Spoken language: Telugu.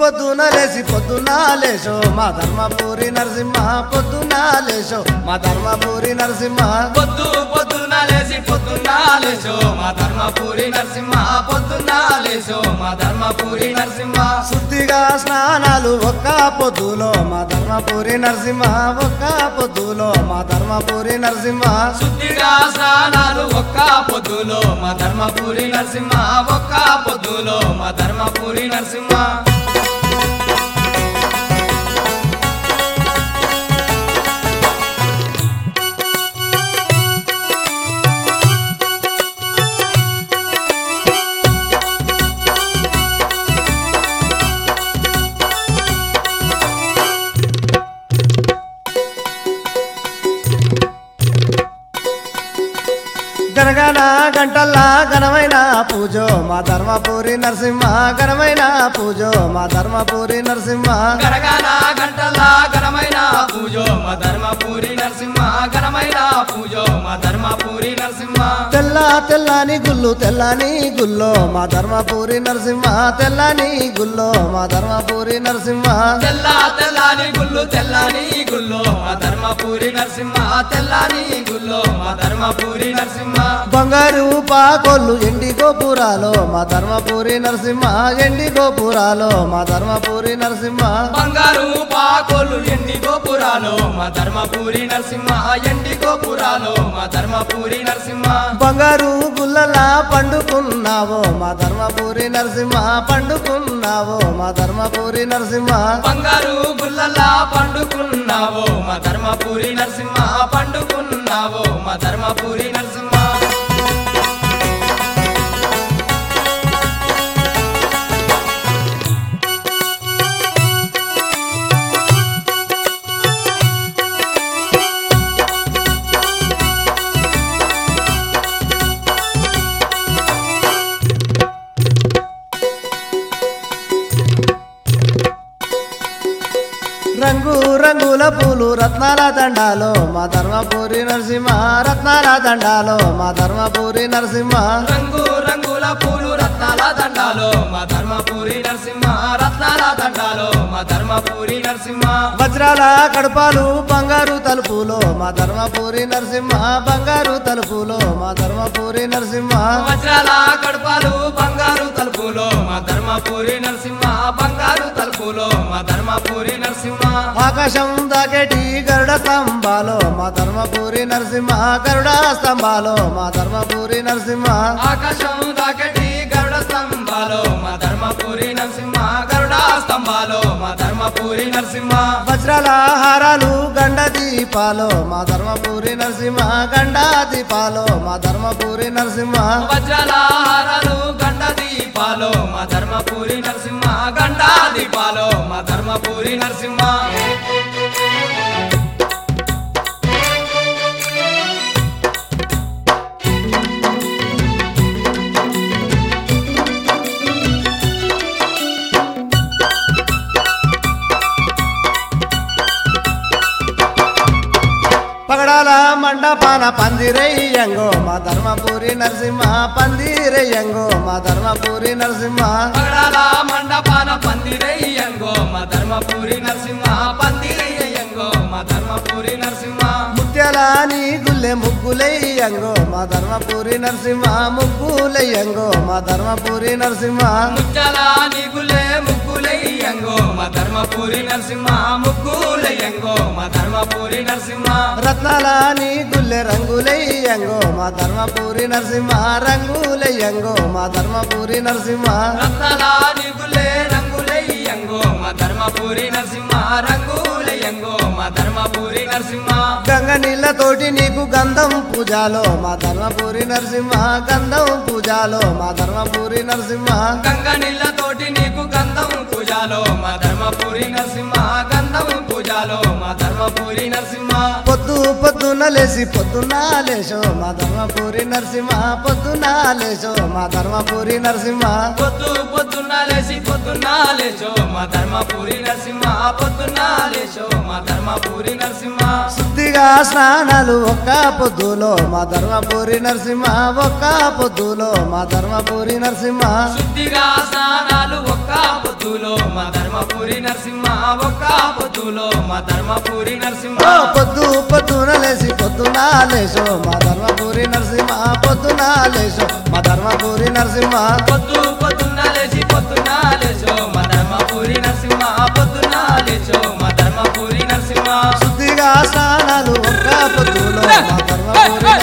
పొద్దున లేసి పొద్దున లేచో మా ధర్మపురి నరసింహ పొద్దున లేచో మా ధర్మపురి నరసింహ పొద్దు పొద్దున్న లేచి పొద్దున్న లేచో మా ధర్మపురి నరసింహ పొద్దున్న లేచో మా ధర్మపురి నరసింహ శుద్ధిగా స్నానాలు ఒక్క పొద్దులో మా ధర్మపురి నరసింహ ఒక్క పొద్దులో మా ధర్మపురి నరసింహ శుద్ధిగా స్నానాలు ఒక్క పొద్దులో మా ధర్మపురి నరసింహ ఒక్క పొద్దులో మా ధర్మపురి నరసింహ గనగన గంటల్లా ఘనమైన పూజో మా ధర్మపురి నరసింహ ఘనమైన పూజో మా ధర్మపురి నరసింహ గరగన గంటల ఘనమైన పూజో మా ధర్మపురి నరసింహ ఘనమైన పూజో మా ధర్మపురి నరసింహ తెల్ల తెల్లని గుల్లు తెల్లని గుల్లో మా ధర్మపురి నరసింహ తెల్లని గుల్లో మా ధర్మపురి నరసింహ తెల్ల తెల్లాని గుళ్ళు తెల్లాని గుల్లో మా ధర్మపురి నరసింహ తెల్లాని గుల్లో మా ధర్మపురి నరసింహ బంగారు పాకోళ్ళు ఎండి గోపురాలో మా ధర్మపురి నరసింహ ఎండి గోపురాలో మా ధర్మపురి నరసింహ బంగారు పాకోలు ఎండి గోపురాలు మా ధర్మపురి నరసింహ ఎండి గోపురాలు మా ధర్మపురి నరసింహ బంగారు గుల్లలా పండుకున్నావో మా ధర్మపురి నరసింహ పండుకున్నావో మా ధర్మపురి నరసింహ బంగారు గుల్లలా పండుకున్నావో మా ధర్మపురి నరసింహ పండుకున్నావో మా ధర్మపురి నరసింహ రంగు రంగుల పూలు రత్నాల దండాలో మా ధర్మపురి నరసింహ రత్నాల దండాలో మా ధర్మపురి నరసింహ రంగు రంగుల పూలు రత్నాల దండాలో మా ధర్మపురి నరసింహ రత్నాల దండాలో మా ధర్మపురి నరసింహ వజ్రాల కడపాలు బంగారు తలుపులో మా ధర్మపురి నరసింహ బంగారు తలుపులో మా ధర్మపురి నరసింహ వజ్రాల కడపాలు బంగారు తలుపులో మా ధర్మపురి నరసింహ బంగారు తలుపులో మా ధర్మపురి నరసింహ ఆకాశం దాకేటి గరుడ స్తంభాలో మా ధర్మపురి నరసింహ గరుడ స్తంభాలో మా ధర్మపురి నరసింహ ఆకాశం దాకటి గరుడ స్తంభాలో మా ధర్మపురి నరసింహ గరుడ స్తంభాలో మా ధర్మపురి నరసింహ వజ్రాల హారాలు గండ దీపాలో మా ధర్మపురి నరసింహ గండ దీపాలో మా ధర్మపురి నరసింహ వజ్రాల హారాలు గండ దీపాలో మా ధర్మపురి నరసింహ గండ దీపాలో మా ధర్మపురి నరసింహ పగడాల మండపాన పందిరయ్యంగో మా ధర్మపురి నరసింహ పందిరయ్యంగో మా ధర్మపురి నరసింహ పగడాల మండపాన పందిరయ్యంగో మా ధర్మపురి నరసింహ పందిరయ్యంగో మా ధర్మపురి నరసింహ ముత్యాల నీ గుల్లె ముగ్గులయ్యంగో మా ధర్మపురి నరసింహ ముగ్గులయ్యంగో మా ధర్మపురి నరసింహ ముచ్చల నీగులే ముగ్గులయ్యంగో మా ధర్మపురి నరసింహ ముగ్గులయ్యంగో మా ధర్మపురి నరసింహ రత్నాల నీ గుల్లె రంగులయ్యంగో మా ధర్మపురి నరసింహ రంగులయ్యంగో మా ధర్మపురి నరసింహ రత్నాల నీగులే రంగులయ్యంగో మా ధర్మపురి నరసింహ రంగులయ్యంగో మా ధర్మపురి నరసింహ గంగ నీళ్ళతోటి నీకు గంధం పూజాలో మా ధర్మపురి నరసింహ గంధం పూజాలో మా ధర్మపురి నరసింహ గంగ నీళ్ళతోటి నీకు గంధం పూజాలో మా ధర్మపురి నరసింహ గంధం పూజాలో మా ధర్మపురి నరసింహ పొద్దు పొద్దున లేసి పొద్దున లేచో మా ధర్మపురి నరసింహ పొద్దున లేచో మా ధర్మపురి నరసింహ పొద్దు పొద్దున్న లేచి పొద్దున్న లేచో మా ధర్మపురి నరసింహ పొద్దున్న లేచో మా ధర్మపురి ధర్మపురి నరసింహ శుద్ధిగా స్నానాలు ఒక్క పొద్దులో మా ధర్మపురి నరసింహ ఒక్క పొద్దులో మా ధర్మపురి నరసింహ శుద్ధిగా స్నానాలు ఒక్క పొద్దులో మా ధర్మపురి నరసింహ ఒక్క పొద్దులో మా ధర్మపురి నరసింహ ఓ పొద్దు పొద్దున లేసి పొద్దున లేచో మా ధర్మపురి నరసింహ పొద్దున లేచో మా ధర్మపురి నరసింహ పొద్దు పొద్దున్న లేచి పొద్దున్న లేచో మా ధర్మపురి నరసింహ పొద్దున్న లేచో మా ధర్మపురి నరసింహ శుద్ధిగా స్నానాలు ఒక్క పొద్దులో మా ధర్మపురి